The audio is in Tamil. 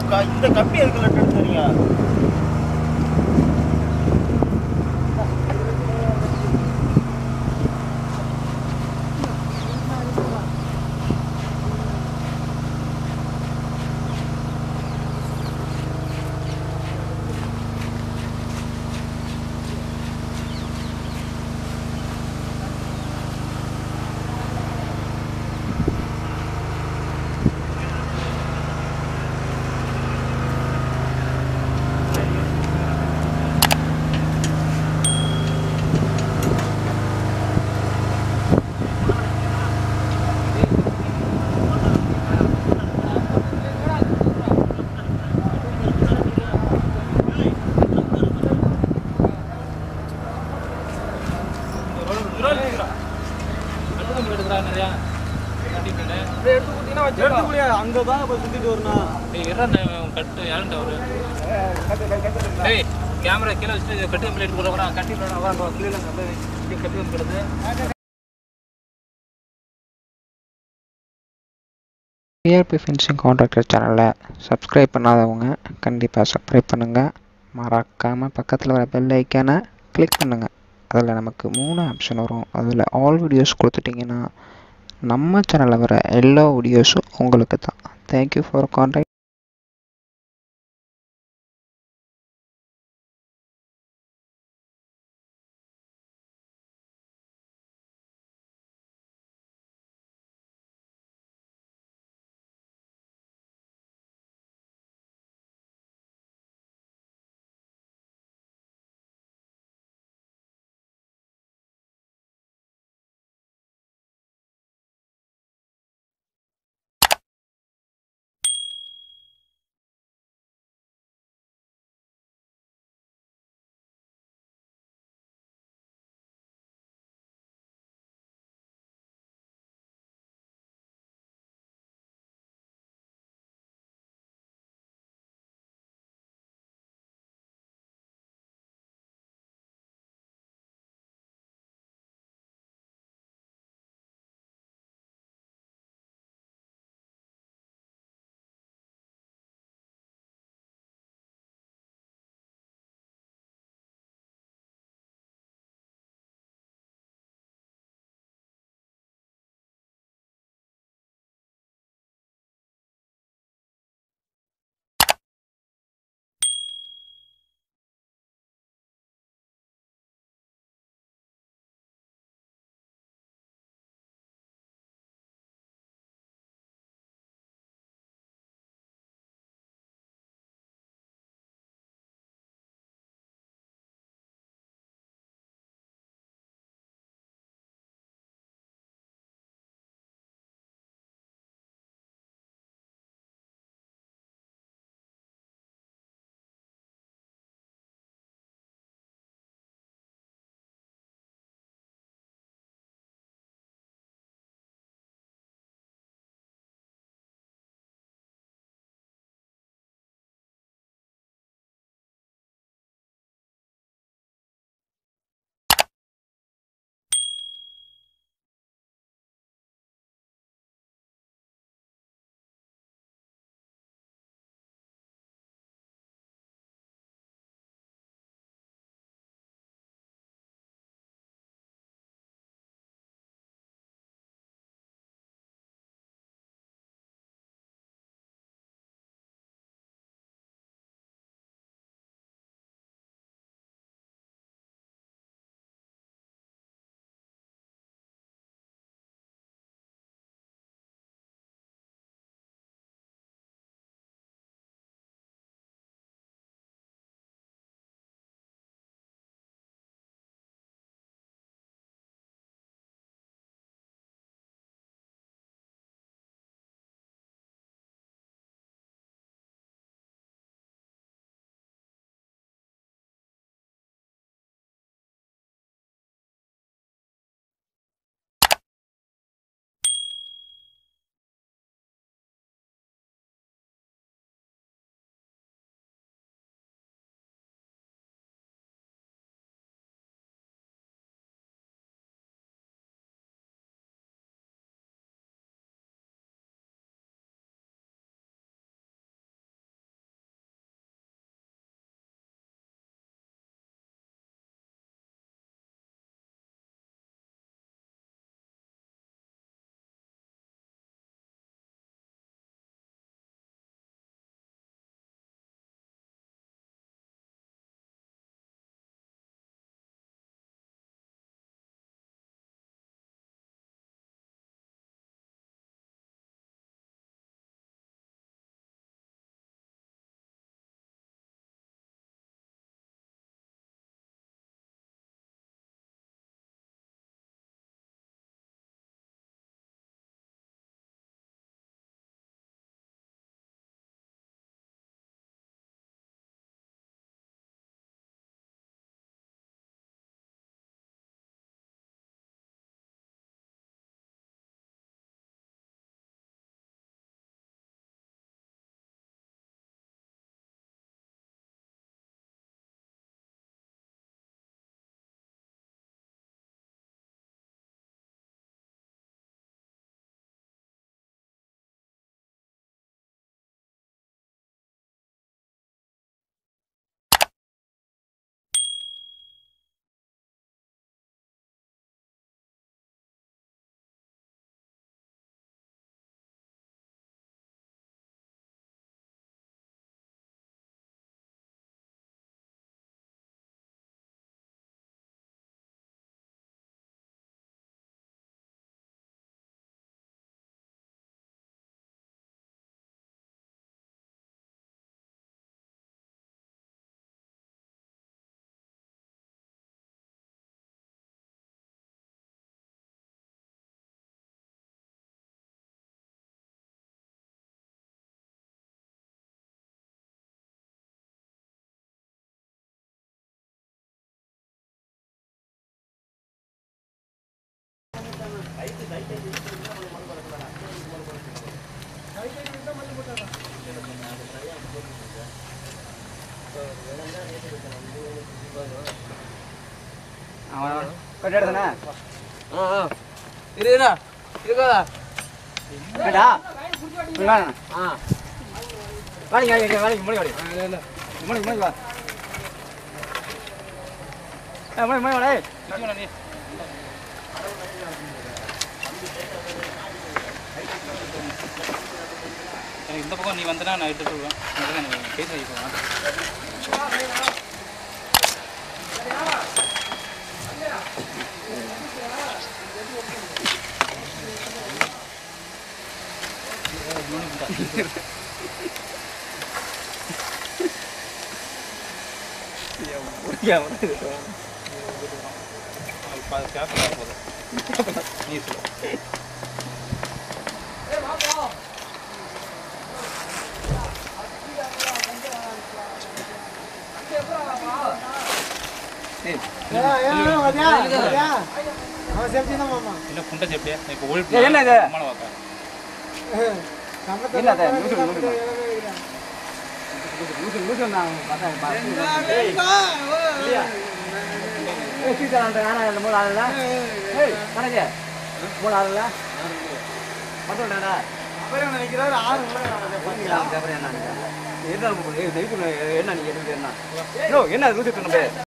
க- இந்த கம்பி எதுக்கு லெட்டர் எடுத்துறீங்க எடுத்து முடியாது அங்கே தான் போய் சுற்றிட்டு வரணும் கேமரா கீழே வச்சுட்டு கட்டி பிளேட் போடுறா கட்டி கீழே கட்டி வந்துடுது டிஆர்பி ஃபென்சிங் கான்ட்ராக்டர் சேனலை சப்ஸ்கிரைப் பண்ணாதவங்க கண்டிப்பாக சப்ஸ்கிரைப் பண்ணுங்கள் மறக்காமல் பக்கத்தில் வர பெல் ஐக்கானை கிளிக் பண்ணுங்கள் அதில் நமக்கு மூணு ஆப்ஷன் வரும் அதில் ஆல் வீடியோஸ் கொடுத்துட்டிங்கன்னா நம்ம சேனலில் வர எல்லா வீடியோஸும் உங்களுக்கு தான் தேங்க்யூ ஃபார் கான்டாக்ட் கட்டாடுதானே ஆ ஆ இரு இரு இருக்காதா கேட்டா ஆ வாடிங்க வாடிங்க வாடிங்க முடி வாடி இல்லை இல்லை முடி முடி வா ஏ முடி முடி வாடே நிச்சயமா நீ எனக்கு இந்த பக்கம் நீ வந்தனா நான் எடுத்து சொல்லுவேன் எனக்கு பேச வைக்கலாம் கேப் போதும் நீ சொல்லு என்ன புண்டை செப்பியா இப்போ ஒழிப்பு ஏய், என்ன இது? அம்மாவை வாக்கா என்ன அது லூசு லூசு லூசு லூசு நான் பார்த்தேன் ஏய் இல்லையா ஏய் சீக்கிரம் நானே அந்த மூணு ஆளுல ஏய் கணக்கு மூணு ஆளுல மட்டும் என்னடா அப்புறம் நினைக்கிறாரு ஆறு அப்புறம் என்ன இருந்தாலும் என்ன நீங்க என்ன என்ன என்ன லூசு